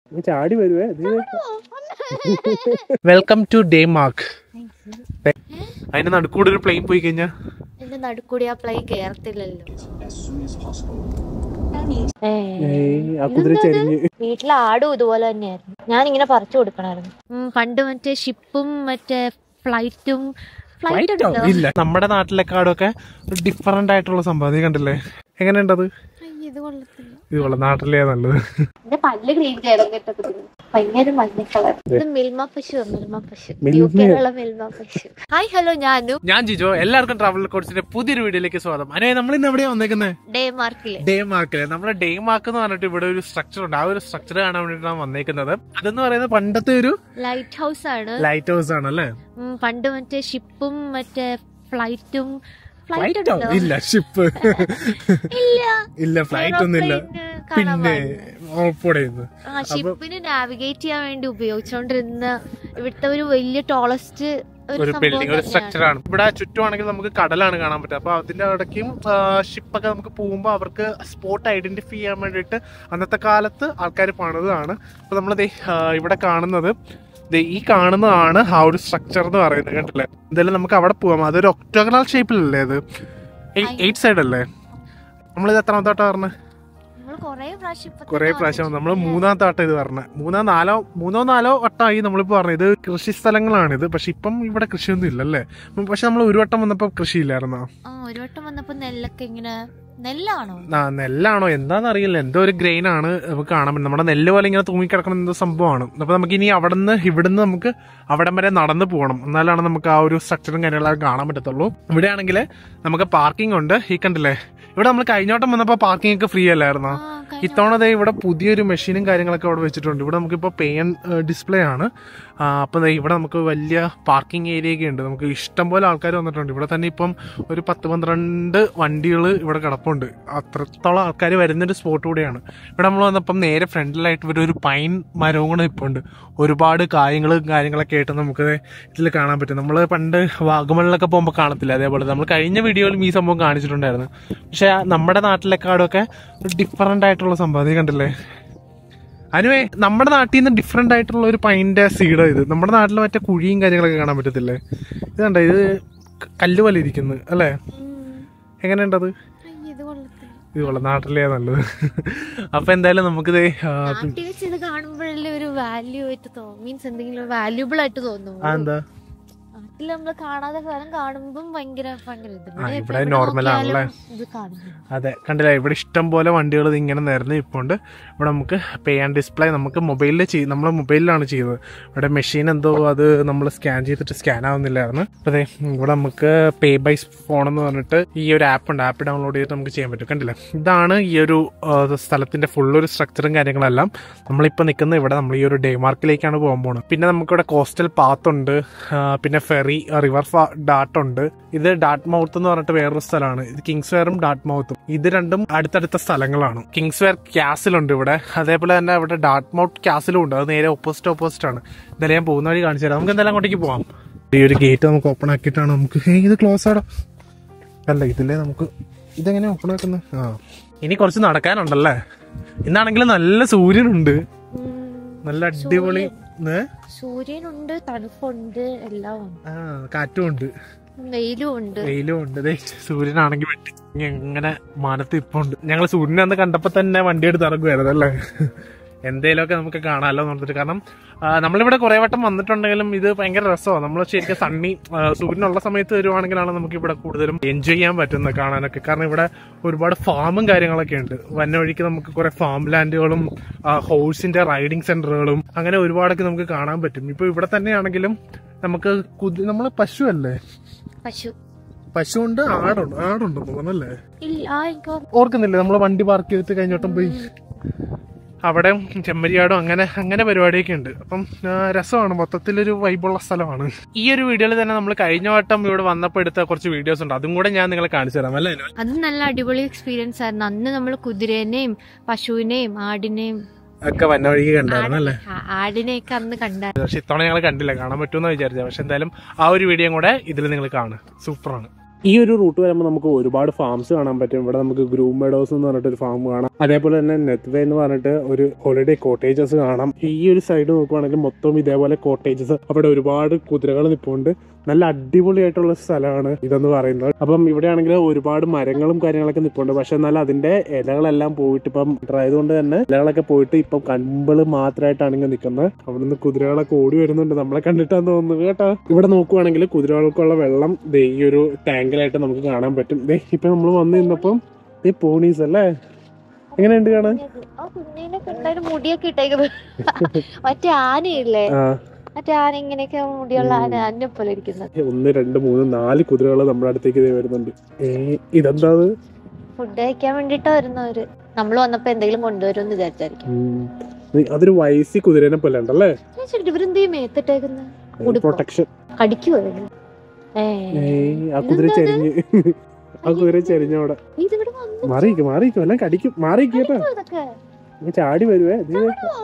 നീ ചാടി വരുവേ വെൽക്കം ടു ഡേ മാർക്ക് അതിന്റെ നടുക്കൂടെ ഒരു പ്ലെയിൻ പോയി കഴിഞ്ഞാ എന്റെ നടുക്കൂടി ആ പ്ലൈ കേറത്തില്ലല്ലോ ഏയ്, ആ കുതിര ചരിഞ്ഞ് വീട്ടിലെ ആടും ഇതുപോലെ തന്നെയായിരുന്നു ഞാൻ ഇങ്ങനെ പറിച്ചു കൊടുക്കണായിരുന്നു പണ്ട് മറ്റേ ഷിപ്പും മറ്റേ ഫ്ലൈറ്റും ഫ്ലൈറ്റ് Flight ഓ? ഇല്ല നമ്മുടെ നാട്ടിലെ കാടൊക്കെ ഡിഫറെന്റ് ആയിട്ടുള്ള സംഭവം നീ കണ്ടില്ലേ എങ്ങനെയുണ്ടത് ഇത് കൊള്ളത്തില്ല ഇത് കൊള്ളാം നാട്ടിലേ നല്ലത് എന്റെ പല്ല് ക്ലീൻ ചെയ്യണം കേട്ടത് ഭയങ്കര മഞ്ഞ കളർ ഇത് മിൽമ പശു മിൽമ പശു മിൽമ. യു കെയിലുള്ള മിൽമ പശു ഹായ് ഹലോ ഞാനും ഞാൻ ജിജോ എല്ലാവർക്കും ട്രാവൽ കോഴ്സിന്റെ പുതിയൊരു വീഡിയോയിലേക്ക് സ്വാഗതം അനേ നമ്മൾ ഇന്ന് എവിടെയാ വന്നേക്കുന്നത് ഡേ മാർക്കില് ഡേ മാർക്കില് നമ്മുടെ ഡേ മാർക്ക് എന്ന് പറഞ്ഞിട്ട് ഇവിടെ ഒരു സ്ട്രക്ചർ ഉണ്ട് ആ ഒരു സ്ട്രക്ചർ കാണാൻ വേണ്ടിയിട്ടാണ് വന്നേക്കുന്നത് അതെന്ന് പറയുന്നത് പണ്ടത്തെ ഒരു ലൈറ്റ് ഹൗസ് ആണ് ലൈറ്റ് ഹൗസ് ആണ് അല്ലേ ഉം, പണ്ട് മറ്റേ ഷിപ്പും മറ്റേ ഫ്ലൈറ്റും ഫ്ലൈറ്റ് ഫ്ലൈറ്റോ ഉണ്ടോ ഇല്ല ഷിപ്പ് ഇല്ല ഇല്ല ഫ്ലൈറ്റ് ഒന്നുമില്ല Aeroplane കാണാൻ പിന്നെ പാടില്ല. ഓൾപ്പോടെയുന്നു ആ ഷിപ്പിന് നാവിഗേറ്റ് ചെയ്യാൻ വേണ്ടി ഉപയോഗിച്ചോണ്ടിരുന്ന ഇവിടുത്തെ ഒരു വലിയ ടോളസ്റ്റ് ഒരു ബിൽഡിംഗ് ഒരു സ്ട്രക്ചർ ആണ് ഇവിടെ ചുറ്റുമാണെങ്കിൽ നമുക്ക് കടലാണ് കാണാൻ പറ്റുക അപ്പൊ അതിന്റെ ഇടയ്ക്കും ഷിപ്പൊക്കെ നമുക്ക് പോകുമ്പോൾ അവർക്ക് സ്പോട്ട് ഐഡന്റിഫൈ ചെയ്യാൻ വേണ്ടിയിട്ട് അന്നത്തെ കാലത്ത് ആൾക്കാർ പണിതാണ് അപ്പൊ നമ്മൾ ഇവിടെ കാണുന്നത് ദേ ഈ കാണുന്നതാണ് ആ ഒരു സ്ട്രക്ചർ എന്ന് പറയുന്നത് കണ്ടില്ലേ എന്തായാലും നമുക്ക് അവിടെ പോവാം അതൊരു ഒക്ടോഗണൽ ഷേപ്പിലല്ലേ അത് എയ്റ്റ് സൈഡ് അല്ലേ നമ്മളിത് എത്രാമത്തോട്ടാ പറഞ്ഞത് നമ്മൾ കൊറേ പ്രാവശ്യം ഇപ്പൊ കുറെ തന്നെ പ്രാവശ്യം നമ്മൾ വന്നിട്ടുണ്ട്. മൂന്നാമത്തെ വട്ടം ഇത് പറഞ്ഞ മൂന്നോ നാലോ മൂന്നോ നാലോ വട്ടമായി നമ്മളിപ്പോ പറഞ്ഞത് ഇത് കൃഷി സ്ഥലങ്ങളാണിത് പക്ഷെ ഇപ്പം ഇവിടെ കൃഷിയൊന്നും ഇല്ലല്ലേ ഉം, പക്ഷെ നമ്മൾ ഒരു വട്ടം വന്നപ്പോ കൃഷിയില്ലായിരുന്നോ ആ ഒരു വട്ടം വന്നപ്പോ നെല്ലൊക്കെ ഇങ്ങനെ നെല്ലാണോ ആ നെല്ലാണോ എന്താന്ന് അറിയില്ല എന്തോ ഒരു ഗ്രെയിൻ ആണ് നമുക്ക് കാണാൻ പറ്റും നമ്മുടെ നെല്ല് പോലെ ഇങ്ങനെ തൂങ്ങിക്കിടക്കുന്ന എന്തോ സംഭവമാണ് അപ്പൊ നമുക്ക് ഇനി അവിടെ നിന്ന് ഇവിടുന്ന് നമുക്ക് അവിടം വരെ നടന്നു പോകണം എന്നാലാണ് നമുക്ക് ആ ഒരു സ്ട്രക്ചറും കാര്യങ്ങളൊക്കെ കാണാൻ പറ്റത്തുള്ളൂ ഇവിടെ ആണെങ്കിൽ നമുക്ക് പാർക്കിംഗ് ഉണ്ട് ഈ കണ്ടില്ലേ ഇവിടെ നമ്മൾ കഴിഞ്ഞോട്ടം വന്നപ്പോ പാർക്കിംഗ് ഒക്കെ ഫ്രീ അല്ലായിരുന്നോ ആ, കഴിഞ്ഞ- ഇത്തവണ ദേ ഇവിടെ പുതിയൊരു മെഷീനും കാര്യങ്ങളൊക്കെ അവിടെ വെച്ചിട്ടുണ്ട് ഇവിടെ നമുക്കിപ്പോൾ പേ ആൻഡ് ഡിസ്പ്ലേ ആണ് ആ, അപ്പം ദേ ഇവിടെ നമുക്ക് വലിയ പാർക്കിംഗ് ഏരിയ ഒക്കെ ഉണ്ട് നമുക്ക് ഇഷ്ടം പോലെ ആൾക്കാർ വന്നിട്ടുണ്ട് ഇവിടെ തന്നെ ഇപ്പം ഒരു പത്ത് പന്ത്രണ്ട് വണ്ടികൾ ഇവിടെ കിടപ്പുണ്ട് അത്രത്തോളം ആൾക്കാർ വരുന്നൊരു സ്പോട്ട് കൂടിയാണ് ഇവിടെ നമ്മൾ വന്നപ്പം നേരെ ഫ്രണ്ടിലായിട്ട് ഇവിടെ ഒരു പൈൻ മരവും കൂടെ ഇപ്പോൾ ഉണ്ട് ഒരുപാട് കായങ്ങളും കാര്യങ്ങളൊക്കെ ആയിട്ട് നമുക്ക് ഇതിൽ കാണാൻ പറ്റും നമ്മൾ പണ്ട് വാഗമണിലൊക്കെ പോകുമ്പോൾ കാണത്തില്ല അതേപോലെ നമ്മൾ കഴിഞ്ഞ വീഡിയോയിലും ഈ സംഭവം കാണിച്ചിട്ടുണ്ടായിരുന്നു പക്ഷെ നമ്മുടെ നാട്ടിലെക്കാടൊക്കെ ഡിഫറെന്റ് ആയിട്ടുള്ള സംഭവം നീ കണ്ടില്ലേ അനുവേ നമ്മുടെ നാട്ടിൽ നിന്ന് ഡിഫറെന്റ് ആയിട്ടുള്ള ഒരു പൈൻ്റെ സീഡ് ഇത് നമ്മുടെ നാട്ടിൽ മറ്റേ കുഴിയും കാര്യങ്ങളൊക്കെ കാണാൻ പറ്റത്തില്ലേ ഇത് കണ്ടോ ഇത് ക- കല്ല് പോലെ ഇരിക്കുന്നു അല്ലേ ഉം. എങ്ങനെയുണ്ടത് അയ്യ, ഇത് കൊള്ളത്തില്ല ഇത് കൊള്ളാം നാട്ടിലേ നല്ലത് അപ്പൊ എന്തായാലും നമുക്കിത് ആ, നാട്ടിൽ വെച്ച് ഇത് കാണുമ്പോഴല്ലേ ഒരു വാല്യൂ ആയിട്ട് തോന്നും മീൻസ് എന്തെങ്കിലും വാല്യൂബിൾ ആയിട്ട് തോന്നും ആ, എന്താ നാട്ടിൽ നമ്മൾ കാണാത്ത സ്ഥലം കാണുമ്പോൾ ഭയങ്കര ഭയങ്കര ഇത് ആ, ഇവിടെ ഇവിടെ എവിടെ normal നോക്കിയാലും ആണല്ലേ? ഇത് കാണുന്നു അതെ കണ്ടില്ലേ ഇവിടെ ഇഷ്ടം പോലെ വണ്ടികൾ ഇങ്ങനെ നിരന്ന് ഇപ്പോണ്ട് ഇവിടെ നമുക്ക് പേ ആൻഡ് ഡിസ്പ്ലേ നമുക്ക് മൊബൈലിൽ ചെയ്യും നമ്മൾ മൊബൈലിലാണ് ചെയ്യുന്നത് ഇവിടെ മെഷീൻ എന്തോ അത് നമ്മൾ സ്കാൻ ചെയ്തിട്ട് സ്കാൻ ആവുന്നില്ലായിരുന്നു അപ്പൊ അതെ ഇവിടെ നമുക്ക് പേ ബൈ ഫോൺ എന്ന് പറഞ്ഞിട്ട് ഈ ഒരു ആപ്പ് ഉണ്ട് ആപ്പ് ഡൗൺലോഡ് ചെയ്തിട്ട് നമുക്ക് ചെയ്യാൻ പറ്റും കണ്ടില്ലേ ഇതാണ് ഈ ഒരു ആ, സ്ഥലത്തിന്റെ ഫുൾ ഒരു സ്ട്രക്ചറും കാര്യങ്ങളെല്ലാം നമ്മളിപ്പോൾ നിൽക്കുന്ന ഇവിടെ നമ്മൾ ഈ ഒരു ഡേ മാർക്കിലേക്കാണ് പോകാൻ പോകുന്നത് പിന്നെ നമുക്കിവിടെ കോസ്റ്റൽ പാത്ത് ഉണ്ട് ആ, പിന്നെ ഫെറി റിവർ ഡാട്ട് ഉണ്ട് ഇത് ഡാട്ട് മൗത്ത് എന്ന് പറഞ്ഞിട്ട് വേറൊരു സ്ഥലമാണ് ഇത് കിങ്സ് വെയറും ഡാട്ട് മൗത്തും ഇത് രണ്ടും അടുത്തടുത്ത സ്ഥലങ്ങളാണ് കിങ്സ് വെയർ ക്യാസിലുണ്ട് ഇവിടെ അതേപോലെ തന്നെ ഇവിടെ ഡാട്ട് മൗത്ത് ക്യാസിലും ഉണ്ട് അത് നേരെ ഓപ്പോസിറ്റ് ഓപ്പോസിറ്റ് ആണ് എന്തായാലും ഞാൻ പോകുന്ന വഴി കാണിച്ചു തരാം നമുക്ക് എന്തായാലും അങ്ങോട്ടേക്ക് പോവാം ഈ ഒരു ഗേറ്റ് നമുക്ക് ഓപ്പൺ ആക്കിയിട്ടാണ് നമുക്ക് ഹേ, ഇത് ക്ലോസ് ആടോ അല്ല ഇതില്ലേ നമുക്ക് ഇതെങ്ങനെ ഓപ്പൺ ആക്കുന്നത് ആ ഇനി കുറച്ച് നടക്കാനുണ്ടല്ലേ ഇന്നാണെങ്കിൽ നല്ല സൂര്യനുണ്ട് ഉം. നല്ല അടിപൊളി ഏ? സൂര്യനുണ്ട് തണുപ്പുണ്ട് എല്ലാം ഉണ്ട് ആ കാറ്റും ഉണ്ട് വെയിലും ഉണ്ട് വെയിലും ഉണ്ട് ദേ സൂര്യനാണെങ്കിൽ വെട്ടി എങ്ങനെ മാനത്ത് ഇപ്പൊ ഉണ്ട് ഞങ്ങൾ സൂര്യനെ അന്ന് കണ്ടപ്പോ തന്നെ വണ്ടി എടുത്ത് ഇറങ്ങുമായിരുന്നു അല്ലേ എന്തേലുമൊക്കെ നമുക്ക് കാണാമല്ലോ എന്ന് പറഞ്ഞിട്ട് കാരണം ആ, നമ്മളിവിടെ കുറെ വട്ടം വന്നിട്ടുണ്ടെങ്കിലും ഇത് ഭയങ്കര രസമാണ് നമ്മൾ ശരിക്കും സണ്ണി ആ, സൂര്യനുള്ള സമയത്ത് വരുവാണെങ്കിലാണ് നമുക്ക് ഇവിടെ കൂടുതലും എൻജോയ് ചെയ്യാൻ പറ്റുന്നത് കാണാനൊക്കെ കാരണം ഇവിടെ ഒരുപാട് ഫാമും കാര്യങ്ങളൊക്കെ ഉണ്ട് വന്ന വഴിക്ക് നമുക്ക് കുറെ ഫാം ലാൻഡുകളും ഹോഴ്സിന്റെ റൈഡിങ് സെന്ററുകളും അങ്ങനെ ഒരുപാടൊക്കെ നമുക്ക് കാണാൻ പറ്റും ഇപ്പൊ ഇവിടെ തന്നെയാണെങ്കിലും നമുക്ക് കുതി നമ്മൾ പശു അല്ലേ പശു പശു ഉണ്ട് ആടുണ്ട് ആടുണ്ട് തോന്നല്ലേ ഇല്ല ആ എനിക്ക് ഓർക്കുന്നില്ലേ നമ്മൾ വണ്ടി പാർക്ക് ചെയ്തിട്ട് കഴിഞ്ഞോട്ടം പോയി അവിടെ ചെമ്മരിയാടും അങ്ങനെ അങ്ങനെ പരിപാടിയൊക്കെ ഉണ്ട് അപ്പം ആ, രസമാണ് മൊത്തത്തിലൊരു വൈബുള്ള സ്ഥലമാണ് ഈ ഒരു വീഡിയോയിൽ തന്നെ നമ്മൾ കഴിഞ്ഞ വട്ടം ഇവിടെ വന്നപ്പോൾ എടുത്ത കുറച്ച് വീഡിയോസ് ഉണ്ട് അതും കൂടെ ഞാൻ നിങ്ങളെ കാണിച്ചു തരാം അല്ലേ അനു? അത് നല്ല അടിപൊളി എക്സ്പീരിയൻസ് ആയിരുന്നു അന്ന് നമ്മൾ കുതിരേനെയും പശുവിനെയും ആടിനെയും ഒക്കെ വന്ന വഴിക്ക് കണ്ടായിരുന്നു അല്ലേ ആ- ആടിനെയൊക്കെ അന്ന് കണ്ടായിരുന്നു പക്ഷെ ഇത്തവണ ഞങ്ങൾ കണ്ടില്ല കാണാൻ പറ്റുമെന്ന് വിചാരിച്ചത് പക്ഷെ എന്തായാലും ആ ഒരു വീഡിയോ കൂടെ ഇതിൽ നിങ്ങൾ കാണും സൂപ്പറാണ് ഈ ഒരു റൂട്ട് വരുമ്പോൾ നമുക്ക് ഒരുപാട് ഫാംസ് കാണാൻ പറ്റും ഇവിടെ നമുക്ക് ഗ്രൂം മെഡോസ് എന്ന് പറഞ്ഞിട്ട് ഒരു ഫാം കാണാം അതേപോലെ തന്നെ നെത്വേ എന്ന് പറഞ്ഞിട്ട് ഒരു ഹോളിഡേ കോട്ടേജസ് കാണാം ഈ ഒരു സൈഡ് നോക്കുവാണെങ്കിൽ മൊത്തം ഇതേപോലെ കോട്ടേജസ് അവിടെ ഒരുപാട് കുതിരകൾ നിൽപ്പുണ്ട് നല്ല അടിപൊളിയായിട്ടുള്ള സ്ഥലമാണ് ഇതെന്ന് പറയുന്നത് അപ്പം ഇവിടെ ആണെങ്കിൽ ഒരുപാട് മരങ്ങളും കാര്യങ്ങളൊക്കെ നിൽപ്പുണ്ട് പക്ഷെ എന്നാൽ അതിന്റെ ഇലകളെല്ലാം പോയിട്ട് ഇപ്പം ആയതുകൊണ്ട് തന്നെ ഇലകളൊക്കെ പോയിട്ട് ഇപ്പം കമ്പിള് മാത്രമായിട്ടാണ് ഇങ്ങനെ നിൽക്കുന്നത് അവിടുന്ന് കുതിരകളൊക്കെ ഓടി വരുന്നുണ്ട് നമ്മളെ കണ്ടിട്ടാന്ന് തോന്നുന്നു കേട്ടോ ഇവിടെ നോക്കുവാണെങ്കിൽ കുതിരകൾക്കുള്ള വെള്ളം ദേ ഈ ഒരു ടാങ്കിലായിട്ട് നമുക്ക് കാണാൻ പറ്റും ദേ ഇപ്പൊ നമ്മൾ വന്ന് നിന്നപ്പം ദേ പോണീസ് അല്ലേ എങ്ങനെയുണ്ട് കാണാൻ ആ കുഞ്ഞിനെ കണ്ടാലും മുടിയൊക്കെ ഇട്ടേക്കുന്നത് മറ്റേ ആനയില്ലേ ആ മറ്റേ ആന ഇങ്ങനെയൊക്കെ മുടിയുള്ള ആന ആനെ പോലെ ഇരിക്കുന്നത് ഒന്ന് രണ്ട് മൂന്ന് നാല് കുതിരകൾ നമ്മുടെ അടുത്തേക്ക് ദേ വരുന്നുണ്ട് ഏ ഇതെന്താ അത്? ഫുഡ് കഴിക്കാൻ വേണ്ടിട്ടാ വരുന്നവര് നമ്മൾ വന്നപ്പോ എന്തെങ്കിലും കൊണ്ടുവരുമെന്ന് വിചാരിച്ചായിരിക്കും ഉം. നീ- അതൊരു വയസ്സി കുതിരനെ പോലെ ഉണ്ടല്ലേ ഞാൻ ചോദിച്ചു ഇവരെന്ത് ഈ മേത്തിട്ടേക്കുന്നത് ഉടുപ്പോ? പ്രൊട്ടക്ഷൻ കടിക്കുവോ ഇവര്? ഏ ഏയ് ആ കുതിര ചെരിഞ്ഞ് ആ കുതിര ചെരിഞ്ഞവിടെ ഇതിവിടെ വന്നു മാറിയിരിക്കും മാറിയിരിക്കും എല്ലാം കടിക്കും മാറിയിരിക്കും കേട്ടോ ഇതൊക്കെ ഇങ്ങ് ചാടി വരുവേ ദേ.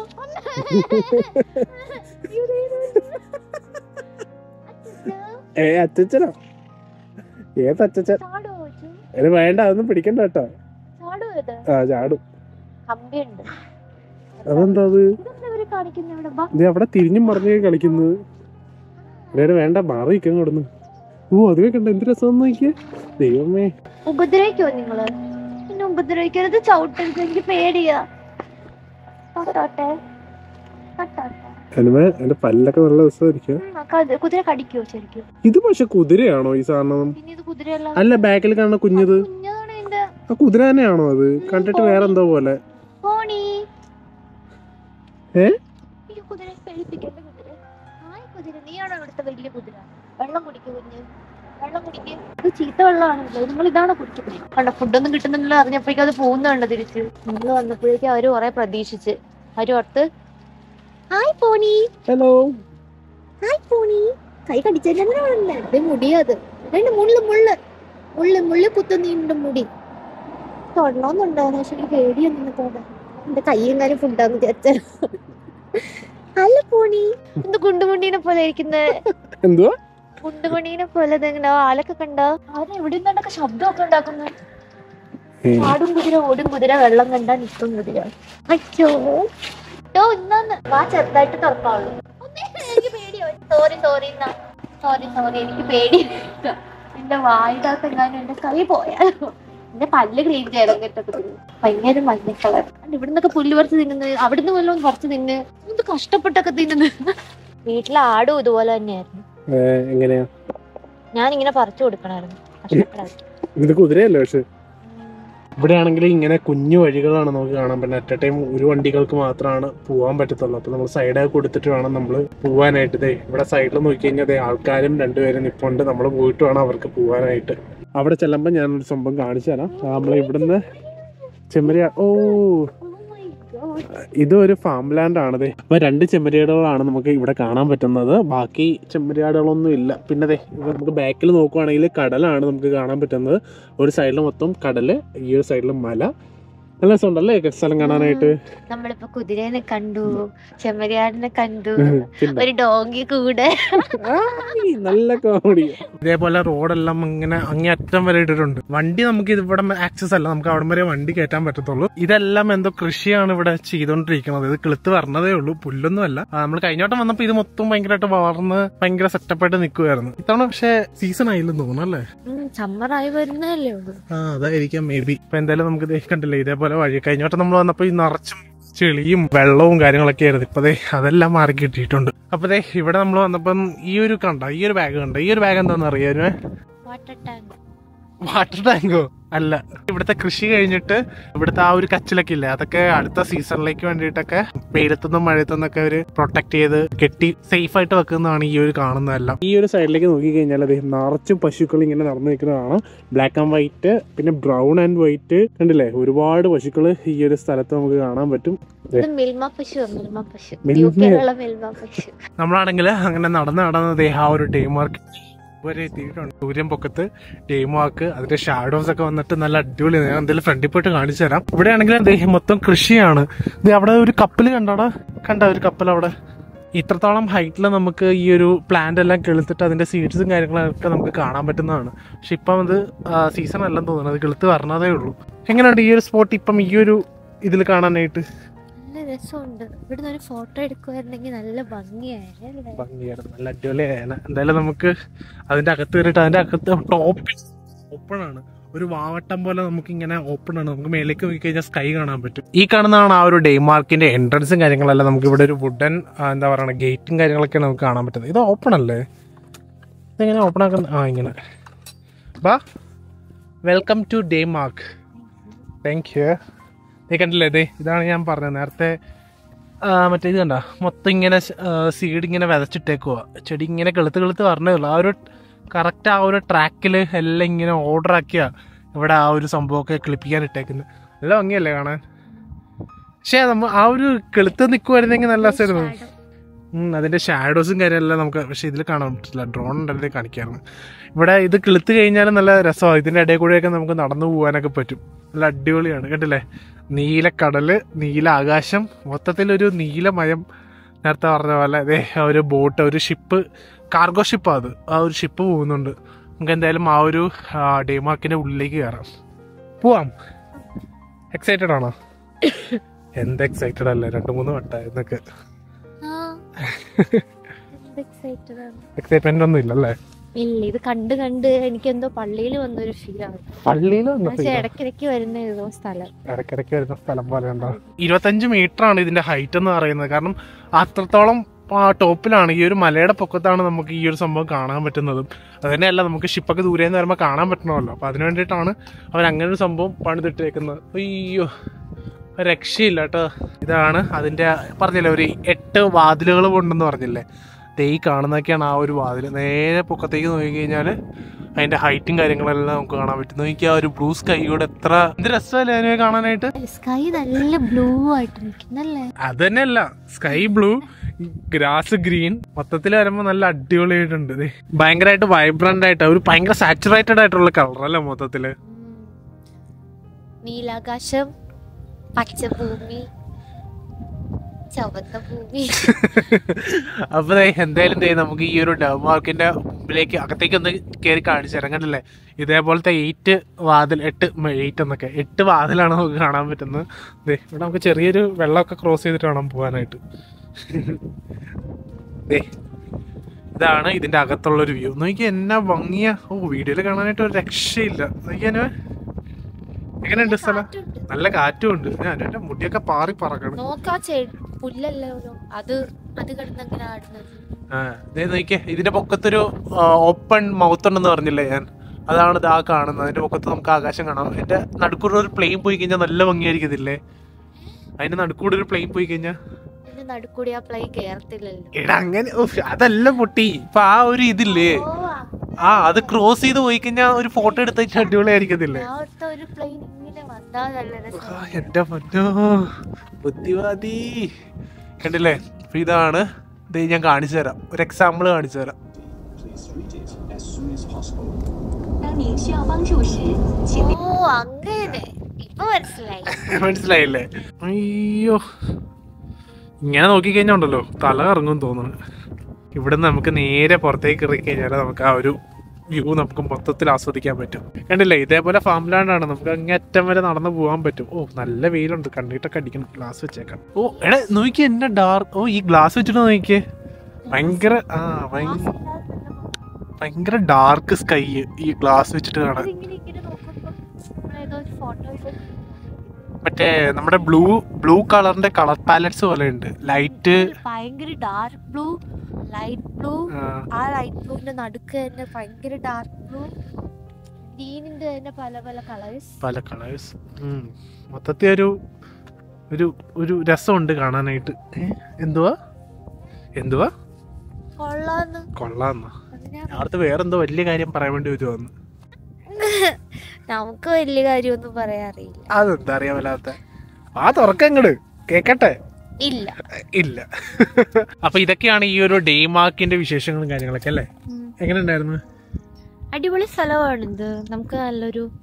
ഏ അച്ചച്ചനോ ഏത് അച്ചച്ചൻ ഇത് വേണ്ട അതൊന്നും പിടിക്കണ്ട കേട്ടോ ആ ചാടും കമ്പിയുണ്ട് അതെന്താ അത് ഇതെന്താ ഇവര് കാണിക്കുന്നത് ഇവിടെ ബാ ഇത് അവിടെ തിരിഞ്ഞും മറിഞ്ഞു കളിക്കുന്നത് ഇവിടെ വേണ്ട മാറിയിരിക്കാൻ കൊടുന്നു ഓ അത് കണ്ട എന്ത് രസം നോക്കിയേ ദൈവമേ ഉപദ്രവിക്കോ നിങ്ങള് എന്നെ ഉപദ്രവിക്കരുത് ചവിട്ടരുത് എനിക്ക് പേടിയാ തൊട്ടോട്ടെ തൊട്ടോട്ടെ അനുമേ എന്റെ പല്ലൊക്കെ നല്ല രസമായിരിക്കും ഉം, ആ കത്- കുതിര കടിക്കോ ശരിക്കും ഇത് പക്ഷെ കുതിരയാണോ ഈ സാധനം പിന്നെ ഇത് കുതിരയല്ല അല്ല ബാക്കിൽ കാണുന്ന കുഞ്ഞത് കുഞ്ഞാണ് എന്റെ ആ കുതിര തന്നെയാണോ അത് കണ്ടിട്ട് വേറെന്തോ പോലെ പോണി ഏ? ഈ കുതിര പേടിപ്പിക്കണ്ട കുതിര ആയ കുതിര നീയാണോ ഇവിടുത്തെ വലിയ കുതിര വെള്ളം കുടിക്കൂ കുഞ്ഞ് വെള്ളം കുടിക്കുക ഇത് ചീത്ത വെള്ളമാണല്ലോ നിങ്ങൾ ഇതാണോ കുടിക്കുന്നത് കണ്ട ഫുഡൊന്നും കിട്ടുന്നില്ല അറിഞ്ഞപ്പോഴേക്കും അത് പോകുന്നുണ്ട് തിരിച്ച് നിങ്ങൾ വന്നപ്പോഴേക്കും അവര് കുറെ പ്രതീക്ഷിച്ച് അവര് ഓർത്ത് hi pony hello hi pony കൈ കടിച്ചല്ലേ ഇത് മുടിയത് രണ്ട് മുള്ളു മുള്ളു മുള്ളു മുള്ളു കുത്തുന്നുണ്ട് മുടി തൊടണമെന്നുണ്ടായിരുന്നു പക്ഷെ എനിക്ക് പേടിയൊന്നും തോന്നാ എന്റെ കയ്യും കാര്യം ഫുഡാന്ന് വിചാരിച്ച അല്ല പോണി എന്ത് ഗുണ്ടുമണീനെ പോലെ ഇരിക്കുന്നത് എന്തുവാ ഗുണ്ടുമണീനെ പോലെ ഇതെങ്ങനെ ആലൊക്കെ കണ്ടോ അവൻ എവിടെ നിന്നൊക്കെ ശബ്ദമൊക്കെ ഉണ്ടാക്കുന്നു ആടും കുതിര ഓടും കുതിര വെള്ളം കണ്ടാ നിൽക്കും കുതിര അയ്യോ ഓ ഇന്നാന്ന് വാ ചെറുതായിട്ട് തുറക്കാവുള്ളൂ ഒന്നേ, എനിക്ക് പേടിയോ സോറി സോറി സോറി സോറി എനിക്ക് പേടി എന്റെ വായിടാത്ത എങ്ങാനും എന്റെ കൈ പോയാലോ എന്റെ പല്ല് ക്ലീൻ ചെയ്യണം കേട്ടോ കുതിര ഭയങ്കര മഞ്ഞ കളർ ഇവിടുന്നൊക്കെ പുല്ല് പറിച്ച് തിന്നുന്നത് അവിടുന്ന് വല്ലതും പറിച്ച് തിന്ന് എന്ത് കഷ്ടപ്പെട്ടൊക്കെ തിന്നുന്നത് വീട്ടിലെ ആടും ഇതുപോലെ തന്നെയായിരുന്നു എങ്ങനെയാ ഞാൻ ഇങ്ങനെ പറിച്ചു കൊടുക്കണമായിരുന്നു കഷ്ടപ്പെടാതെ ഇത് കുതിരയല്ലേ പക്ഷെ ഇവിടെ ആണെങ്കിൽ ഇങ്ങനെ കുഞ്ഞു വഴികളാണ് നമുക്ക് കാണാൻ പറ്റുന്നത് അറ്റ് എ ടൈം ഒരു വണ്ടികൾക്ക് മാത്രമാണ് പോകാൻ പറ്റത്തുള്ളൂ അപ്പൊ നമ്മൾ സൈഡൊക്കെ കൊടുത്തിട്ട് വേണം നമ്മൾ പോവാനായിട്ട് ദേ ഇവിടെ സൈഡിൽ നോക്കി കഴിഞ്ഞാൽ ദേ ആൾക്കാരും രണ്ടുപേരും നിപ്പുണ്ട് നമ്മൾ പോയിട്ട് വേണം അവർക്ക് പോവാനായിട്ട് അവിടെ ചെല്ലുമ്പോൾ ഞാനൊരു സംഭവം കാണിച്ചു തരാം നമ്മൾ ഇവിടുന്ന് ചെമ്മരിയ ഓ Oh my God. ഇത് ഒരു ഫാം ലാൻഡ് ആണ് ദേ അപ്പൊ രണ്ട് ചെമ്മരിയാടുകളാണ് നമുക്ക് ഇവിടെ കാണാൻ പറ്റുന്നത് ബാക്കി ചെമ്മരിയാടുകളൊന്നും ഇല്ല പിന്നെ ദേ ഇവിടെ നമുക്ക് ബാക്കിൽ നോക്കുവാണെങ്കിൽ കടലാണ് നമുക്ക് കാണാൻ പറ്റുന്നത് ഒരു സൈഡിൽ മൊത്തം കടല് ഈ ഒരു സൈഡിൽ മല നല്ല രസമുണ്ടല്ലേ സ്ഥലം കാണാനായിട്ട് നമ്മളിപ്പോ കുതിരേനെ കണ്ടു ചെമ്മരിയാടിനെ കണ്ടു പിന്നെ ഒരു ഡോങ്കി കൂടെ ആയ്, നല്ല കോമഡി ഇതേപോലെ റോഡെല്ലാം ഇങ്ങനെ അങ്ങേയറ്റം വരെ ഇട്ടിട്ടുണ്ട് വണ്ടി നമുക്ക് ഇവിടെ ആക്സസ് അല്ല നമുക്ക് അവിടെ വരെ വണ്ടി കയറ്റാൻ പറ്റത്തുള്ളൂ ഇതെല്ലാം എന്തോ കൃഷിയാണ് ഇവിടെ ചെയ്തോണ്ടിരിക്കുന്നത് ഇത് കിളുത്ത് വരണതേ ഉള്ളൂ പുല്ലൊന്നും അല്ല നമ്മൾ കഴിഞ്ഞോട്ടം വന്നപ്പോ ഇത് മൊത്തം ഭയങ്കരമായിട്ട് വളർന്ന് ഭയങ്കര സെറ്റപ്പായിട്ട് നിൽക്കുമായിരുന്നു ഇത്തവണ പക്ഷേ സീസൺ ആയില്ലെന്ന് തോന്നുന്നു അല്ലേ സമ്മറായി വരുന്നല്ലേ ഉള്ളൂ ആ അതായിരിക്കാം മേ ബി ഇപ്പൊ എന്തായാലും നമുക്ക് ദേ കണ്ടില്ലേ ഇതേപോലെ വഴി കഴിഞ്ഞോട്ടം നമ്മൾ വന്നപ്പോ ഈ നിറച്ചും ചെളിയും വെള്ളവും കാര്യങ്ങളൊക്കെ ആയിരുന്നു ഇപ്പൊ ദേ അതെല്ലാം മാറി കിട്ടിയിട്ടുണ്ട് അപ്പൊ ദേ ഇവിടെ നമ്മൾ വന്നപ്പം ഈ ഒരു കണ്ട ഈ ഒരു ബാഗ് കണ്ട ഈ ഒരു ബാഗ് എന്താന്ന് അറിയാമേ വാട്ടർ ടാങ്ക് വാട്ടർ ടാങ്കോ അല്ല ഇവിടുത്തെ കൃഷി കഴിഞ്ഞിട്ട് ഇവിടുത്തെ ആ ഒരു കച്ചിലൊക്കെ ഇല്ലേ അതൊക്കെ അടുത്ത സീസണിലേക്ക് വേണ്ടിയിട്ടൊക്കെ വെയിലത്തുനിന്നും മഴയത്തുനിന്നൊക്കെ അവര് പ്രൊട്ടക്ട് ചെയ്ത് കെട്ടി സേഫ് ആയിട്ട് വെക്കുന്നതാണ് ഈ ഒരു കാണുന്നതെല്ലാം ഈ ഒരു സൈഡിലേക്ക് നോക്കി കഴിഞ്ഞാൽ അതെ നിറച്ചും പശുക്കൾ ഇങ്ങനെ നടന്നു നിൽക്കുന്നതാണ് ബ്ലാക്ക് ആൻഡ് വൈറ്റ് പിന്നെ ബ്രൗൺ ആൻഡ് വൈറ്റ് കണ്ടില്ലേ ഒരുപാട് പശുക്കൾ ഈ ഒരു സ്ഥലത്ത് നമുക്ക് കാണാൻ പറ്റും ഇത് മിൽമ പശു മിൽമ പശു മിൽമ? യു കെയിലുള്ള മിൽമ പശു നമ്മളാണെങ്കിൽ അങ്ങനെ നടന്ന് നടന്ന് ദേ ആ ഒരു ടീം വർക്ക് വരെ എത്തിയിട്ടുണ്ട് സൂര്യൻ പൊക്കത്ത് ടീം വാക്ക് അതിന്റെ ഷാഡോസ് ഒക്കെ വന്നിട്ട് നല്ല അടിപൊളിയാണ് ഞാൻ എന്തെങ്കിലും ഫ്രണ്ടിൽ പോയിട്ട് കാണിച്ചു തരാം ഇവിടെ ആണെങ്കിൽ ദേ മൊത്തം കൃഷിയാണ് ദേ അവിടെ ഒരു കപ്പൽ കണ്ടോടാ കണ്ട ഒരു കപ്പൽ അവിടെ ഇത്രത്തോളം ഹൈറ്റിൽ നമുക്ക് ഈ ഒരു പ്ലാന്റ് എല്ലാം കിളുത്തിട്ട് അതിൻ്റെ സീഡ്സും കാര്യങ്ങളൊക്കെ നമുക്ക് കാണാൻ പറ്റുന്നതാണ് പക്ഷെ ഇപ്പം അത് സീസൺ അല്ലെന്ന് തോന്നുന്നു അത് കിളുത്ത് വരണതേ ഉള്ളൂ എങ്ങനെയുണ്ട് ഈ ഒരു സ്പോട്ട് ഇപ്പം ഈ ഒരു ഇതിൽ കാണാനായിട്ട് നല്ല രസമുണ്ട് ഇവിടുന്ന് ഒരു ഫോട്ടോ എടുക്കുമായിരുന്നെങ്കിൽ നല്ല ഭംഗിയായല്ലേ ഭംഗിയായിരുന്നു നല്ല അടിപൊളിയാണ് എന്തായാലും നമുക്ക് അതിന്റെ അകത്ത് കയറിയിട്ട് അതിന്റെ അകത്ത് ടോപ്പ് ഓപ്പൺ ആണ് ഒരു വാവട്ടം പോലെ നമുക്ക് ഇങ്ങനെ ഓപ്പൺ ആണ് നമുക്ക് മേലേക്ക് നോക്കി കഴിഞ്ഞാൽ സ്കൈ കാണാൻ പറ്റും ഈ കാണുന്നതാണ് ആ ഒരു ഡേമാർക്കിന്റെ എൻട്രൻസും കാര്യങ്ങളെല്ലാം നമുക്ക് ഇവിടെ ഒരു വുഡൻ എന്താ പറയുക ഗേറ്റും കാര്യങ്ങളൊക്കെ നമുക്ക് കാണാൻ പറ്റുന്നത് ഇത് ഓപ്പൺ അല്ലേ ഇതെങ്ങനെ ഓപ്പൺ ആക്കുന്ന ആ ഇങ്ങനെ ബാ welcome to Denmark thank you നീ കണ്ടില്ലേ ഇതേ ഇതാണ് ഞാൻ പറഞ്ഞത് നേരത്തെ ആ, മറ്റേ ഇത് കണ്ട മൊത്തം ഇങ്ങനെ സീഡ് ഇങ്ങനെ വിതച്ചിട്ടേക്കുക ചെടി ഇങ്ങനെ കെളുത്ത് കെളുത്ത് പറഞ്ഞേ ഉള്ളൂ ആ ഒരു കറക്റ്റ് ആ ഒരു ട്രാക്കിൽ എല്ലാം ഇങ്ങനെ ഓർഡർ ആക്കിയ ഇവിടെ ആ ഒരു സംഭവമൊക്കെ ക്ലിപ്പിക്കാൻ ഇട്ടേക്കുന്നത് നല്ല ഭംഗിയല്ലേ കാണാൻ പക്ഷേ നമ്മ ആ ഒരു കെളുത്ത് നിൽക്കുമായിരുന്നെങ്കിൽ നല്ല രസമായിരുന്നു ഉം, അതിന്റെ ഷാഡോസും കാര്യമെല്ലാം നമുക്ക് പക്ഷെ ഇതിൽ കാണാൻ പറ്റില്ല ഡ്രോൺ ഉണ്ടെങ്കിൽ കാണിക്കാറുണ്ട് ഇവിടെ ഇത് കിളുത്ത് കഴിഞ്ഞാൽ നല്ല രസമാണ് ഇതിന്റെ ഇടയിൽ കൂടെയൊക്കെ നമുക്ക് നടന്നു പോകാനൊക്കെ പറ്റും നല്ല അടിപൊളിയാണ് കേട്ടില്ലേ നീല കടല് നീല ആകാശം മൊത്തത്തിലൊരു നീലമയം നേരത്തെ പറഞ്ഞ പോലെ അതെ ഒരു ബോട്ട് ഒരു ഷിപ്പ് കാർഗോ ഷിപ്പാണ് അത് ആ ഒരു ഷിപ്പ് പോകുന്നുണ്ട് നമുക്ക് എന്തായാലും ആ ഒരു ഡേമാർക്കിന്റെ ഉള്ളിലേക്ക് കയറാം പോവാം എക്സൈറ്റഡ് ആണോ എന്ത് എക്സൈറ്റഡ് അല്ലേ രണ്ട് മൂന്ന് വട്ടം എന്നൊക്കെ എക്സൈറ്റഡ് ആണ് എക്സൈറ്റ്മെന്റ് ഒന്നും ഇല്ലല്ലേ ഇല്ല ഇത് കണ്ട് കണ്ട് എനിക്ക് എന്തോ പള്ളിയിൽ വന്നൊരു ഫീലാണ് പള്ളിയിൽ പക്ഷെ ഇടയ്ക്കിടയ്ക്ക് വരുന്ന ഏതോ സ്ഥലം ഇടയ്ക്കിടയ്ക്ക് വരുന്ന സ്ഥലം പോലെ ഉണ്ടോ ഇരുപത്തഞ്ച് മീറ്റർ ആണ് ഇതിന്റെ ഹൈറ്റ് എന്ന് പറയുന്നത് കാരണം അത്രത്തോളം ആ, ടോപ്പിലാണ് ഈ ഒരു മലയുടെ പൊക്കത്താണ് നമുക്ക് ഈ ഒരു സംഭവം കാണാൻ പറ്റുന്നതും അത് തന്നെയല്ല നമുക്ക് ഷിപ്പൊക്കെ ദൂരെ നിന്ന് വരുമ്പോൾ കാണാൻ പറ്റണമല്ലോ അപ്പൊ അതിനു വേണ്ടിയിട്ടാണ് അവർ അങ്ങനെ ഒരു സംഭവം പണിതിട്ടേക്കുന്നത് അയ്യോ ഒരു രക്ഷയില്ല കേട്ടോ ഇതാണ് അതിന്റെ പറഞ്ഞില്ലേ ഒരു എട്ട് വാതിലുകൾ ഉണ്ടെന്ന് പറഞ്ഞില്ലേ ദേ ഈ കാണുന്നതൊക്കെയാണ് ആ ഒരു വാതിൽ നേരെ പൊക്കത്തേക്ക് നോക്കി കഴിഞ്ഞാൽ അതിന്റെ ഹൈറ്റും കാര്യങ്ങളെല്ലാം നമുക്ക് കാണാൻ പറ്റും നോക്കി ആ ഒരു ബ്ലൂ സ്കൈയോടെ എത്ര എന്ത് രസമല്ലേ അതിനെ കാണാനായിട്ട് സ്കൈ നല്ല ബ്ലൂ ആയിട്ട് നിൽക്കുന്നല്ലേ അത് തന്നെയല്ല സ്കൈ ബ്ലൂ ഗ്രാസ് ഗ്രീൻ മൊത്തത്തിൽ വരുമ്പോൾ നല്ല അടിപൊളിയായിട്ടുണ്ട് ദേ. ഭയങ്കരമായിട്ട് വൈബ്രന്റ് ആയിട്ട് ഒരു ഭയങ്കര സാച്ചുറേറ്റഡ് ആയിട്ടുള്ള കളർ അല്ലേ മൊത്തത്തില് നീലാകാശം പച്ചഭൂമി ചുവന്ന ഭൂമി അപ്പൊ ദേ എന്തായാലും ദേ നമുക്ക് ഈ ഒരു ഡെവ്മാർക്കിന്റെ മുമ്പിലേക്ക് അകത്തേക്ക് ഒന്ന് കയറി കാണിച്ചു തരാം കണ്ടില്ലേ ഇതേപോലത്തെ എയ്റ്റ് വാതിൽ എട്ട് എയ്റ്റ് എന്നൊക്കെ എട്ട് വാതിലാണ് നമുക്ക് കാണാൻ പറ്റുന്നത് ദേ ഇവിടെ നമുക്ക് ചെറിയൊരു വെള്ളമൊക്കെ ക്രോസ് ചെയ്തിട്ട് വേണം പോകാനായിട്ട് ദേ ഇതാണ് ഇതിന്റെ അകത്തുള്ള ഒരു വ്യൂ നോക്കി എന്നാ ഭംഗിയാ ഓ വീഡിയോയിൽ കാണാനായിട്ട് ഒരു രക്ഷയില്ല നോക്കിയാനോ എങ്ങനെയുണ്ട് സ്ഥലം കാറ്റുണ്ട്. നല്ല കാറ്റും ഉണ്ട് ഞാൻ എന്റെ മുടിയൊക്കെ പാറി പറക്കണം നോക്കാ ചെടി പുല്ലല്ലോ അത് അത് കിടന്നങ്ങനെ ആടുന്നത് ആ ദേ നോക്കിയേ ഇതിന്റെ പൊക്കത്തൊരു ഓപ്പൺ മൗത്ത് ഉണ്ടെന്ന് പറഞ്ഞില്ലേ ഞാൻ അതാണ് ഇതാ കാണുന്നത് അതിന്റെ പൊക്കത്ത് നമുക്ക് ആകാശം കാണാം എന്റെ നടുക്കൂടെ ഒരു പ്ലെയിൻ പോയി കഴിഞ്ഞാൽ നല്ല ഭംഗിയായിരിക്കത്തില്ലേ അതിന്റെ നടുക്കൂടെ ഒരു പ്ലെയിൻ പോയി കഴിഞ്ഞാൽ ഇതിന്റെ നടുക്കൂടി ആ പ്ലൈ കേറത്തില്ലല്ലോ എടാ അങ്ങനെ ഉഫ്, അതല്ല പൊട്ടി ഇപ്പൊ ആ ഒരു ഇതില്ലേ ഓ, ആ അത് ക്രോസ് ചെയ്ത് പോയി കഴിഞ്ഞാൽ ഒരു ഫോട്ടോ എടുത്ത് കഴിഞ്ഞാൽ അടിപൊളിയായിരിക്കത്തില്ലേ ആ അടുത്ത ഒരു പ്ലെയിൻ ഇങ്ങനെ വന്നാ നല്ല രസം ആ, എന്റെ പൊന്നോ ബുദ്ധിവാദി കണ്ടില്ലേ അപ്പൊ ഇതാണ് ഇത് ഞാൻ കാണിച്ചു തരാം ഒരു എക്സാമ്പിൾ കാണിച്ചു തരാം 当您需要帮助时，请 ഓ അങ്ങനെ ഇപ്പൊ മനസ്സിലായി മനസ്സിലായില്ലേ അയ്യോ ഇങ്ങനെ നോക്കിക്കഴിഞ്ഞാൽ ഉണ്ടല്ലോ തല കറങ്ങും തോന്നുന്നു ഇവിടെ നമുക്ക് നേരെ പുറത്തേക്ക് ഇറങ്ങി കഴിഞ്ഞാൽ നമുക്ക് ആ ഒരു വ്യൂ നമുക്ക് മൊത്തത്തിൽ ആസ്വദിക്കാൻ പറ്റും കണ്ടില്ലേ ഇതേപോലെ ഫാം ലാൻഡാണ് നമുക്ക് അങ്ങേറ്റം വരെ നടന്നു പോകാൻ പറ്റും ഓ നല്ല വെയിലുണ്ട് കണ്ടിട്ടൊക്കെ അടിക്കണം ഗ്ലാസ് വെച്ചേക്കാം ഓ എടാ നോക്കിയേ എന്നെ ഡാർക്ക് ഓ ഈ ഗ്ലാസ് വെച്ചിട്ട് നോക്കിയേ ഭയങ്കര ആ ഭയങ്കര ഭയങ്കര ഡാർക്ക് സ്കൈ ഈ ഗ്ലാസ് വെച്ചിട്ട് കാണാൻ ഇതിങ്ങനെ ഇങ്ങനെ നോക്കുമ്പോ നമ്മളേതോ ഒരു ഫോട്ടോയിൽ മറ്റേ നമ്മുടെ ബ്ലൂ ബ്ലൂ കളറിന്റെ കളർ പാലറ്റ്സ് പോലെ ഉണ്ട് ലൈറ്റ് ഭയങ്കര ഡാർക്ക് ബ്ലൂ ലൈറ്റ് ബ്ലൂ ആ ലൈറ്റ് ബ്ലൂവിന്റെ നടുക്ക് തന്നെ ഭയങ്കര ഡാർക്ക് ബ്ലൂ ഗ്രീനിന്റെ തന്നെ പല പല കളേഴ്സ് പല കളേഴ്സ് മൊത്തത്തിൽ ഒരു ഒരു ഒരു രസമുണ്ട് കാണാനായിട്ട് ഏ? എന്തുവാ എന്തുവാ കൊള്ളാന്ന് കൊള്ളാന്ന അത് ഞാൻ അടുത്ത് വേറെന്തോ വലിയ കാര്യം പറയാൻ വേണ്ടി വരുവാന്ന് നമുക്ക് വലിയ കാര്യമൊന്നും പറയാൻ അറിയില്ല അതെന്താ അറിയാൻ വല്ലാത്ത ആ തുറക്കങ്ങട് കേക്കട്ടെ ഇല്ല ഇല്ല അപ്പൊ ഇതൊക്കെയാണ് ഈ ഒരു ഡേമാർക്കിന്റെ വിശേഷങ്ങളും കാര്യങ്ങളൊക്കെ അല്ലേ ഉം. എങ്ങനെ ഉണ്ടായിരുന്നു അടിപൊളി സ്ഥലമാണിത് നമുക്ക് നല്ലൊരു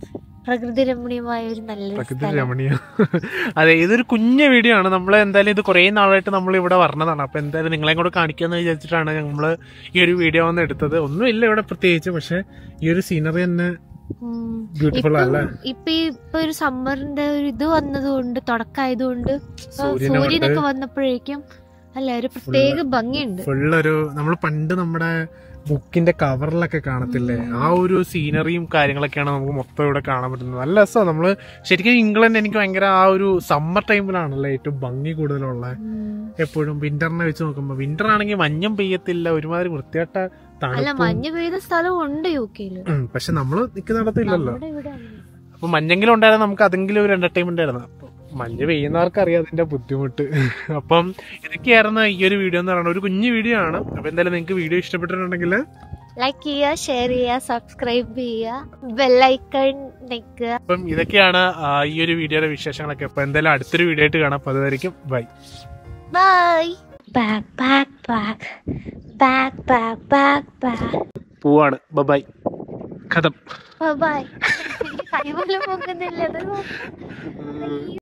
പ്രകൃതി രമണീയമായ ഒരു നല്ല പ്രകൃതി സ്ഥലം രമണീയ അതെ ഇതൊരു കുഞ്ഞു വീഡിയോ ആണ് നമ്മൾ എന്തായാലും ഇത് കുറേ നാളായിട്ട് നമ്മൾ ഇവിടെ വരണതാണ് അപ്പൊ എന്തായാലും നിങ്ങളെയും കൂടെ കാണിക്കാന്ന് വിചാരിച്ചിട്ടാണ് നമ്മൾ ഈ ഒരു വീഡിയോ വന്ന് എടുത്തത് ഒന്നുമില്ല ഇവിടെ പ്രത്യേകിച്ച് പക്ഷെ ഈ ഒരു സീനറി തന്നെ ഉം. ബ്യൂട്ടിഫുൾ ഇപ്പം- അല്ലേ ഇപ്പൊ ഈ ഇപ്പൊ ഒരു സമ്മറിന്റെ ഒരു ഇത് വന്നതുകൊണ്ട് തുടക്കമായതുകൊണ്ട് ഇപ്പൊ സൂര്യനെ സൂര്യനൊക്കെ വന്നപ്പോഴേക്കും അല്ല ഒരു പ്രത്യേക ഭംഗിയുണ്ട് ഫുള്ളൊരു നമ്മൾ പണ്ട് നമ്മുടെ ബുക്കിന്റെ കവറിലൊക്കെ കാണത്തില്ലേ ആ ഒരു സീനറിയും കാര്യങ്ങളൊക്കെയാണ് നമുക്ക് മൊത്തം ഇവിടെ കാണാൻ പറ്റുന്നത് നല്ല രസമാണ് നമ്മള് ശരിക്കും ഇംഗ്ലണ്ട് എനിക്ക് ഭയങ്കര ആ ഒരു സമ്മർ ടൈമിലാണല്ലോ ഏറ്റവും ഭംഗി കൂടുതലുള്ള ഉം. എപ്പോഴും വിന്ററിനെ വെച്ച് നോക്കുമ്പോൾ വിന്റർ ആണെങ്കിൽ മഞ്ഞും പെയ്യത്തില്ല ഒരുമാതിരി വൃത്തിയായിട്ട അല്ല തണുപ്പും മഞ്ഞ് പെയ്ത സ്ഥലവും ഉണ്ട് യു കെയില് ഉം, പക്ഷെ നമ്മള് നിൽക്കുന്നിടത്തില്ലല്ലോ നമ്മുടെ ഇവിടെ അങ്ങനെ. അപ്പൊ മഞ്ഞെങ്കിലും ഉണ്ടായാലും നമുക്ക് അതെങ്കിലും ഒരു എന്റർടൈൻമെന്റ് ആയിരുന്നു അപ്പൊ മഞ്ഞ് പെയ്യുന്നവർക്ക് അറിയാം അതിന്റെ ബുദ്ധിമുട്ട് അപ്പം ഇതൊക്കെയായിരുന്നു ഈ ഒരു വീഡിയോ എന്ന് പറയുന്നത് ഒരു കുഞ്ഞു വീഡിയോ ആണ് അപ്പൊ എന്തായാലും നിങ്ങൾക്ക് വീഡിയോ ഇഷ്ടപ്പെട്ടിട്ടുണ്ടെങ്കിൽ ലൈക്ക് ചെയ്യുക ഷെയർ ചെയ്യുക സബ്സ്ക്രൈബ് ചെയ്യുക ബെല്ലൈക്കൺ നിൽക്കുക അപ്പം ഇതൊക്കെയാണ് ആ, ഈ ഒരു വീഡിയോയുടെ വിശേഷങ്ങളൊക്കെ അപ്പൊ എന്തായാലും അടുത്തൊരു വീഡിയോ ആയിട്ട് കാണാം അപ്പൊ അതുവരെയും bye bye back back back back back back back പോവാണ് ബൈ കഥം ബൈ കൈ പോലും പോകുന്നില്ല അത് നോക്ക്.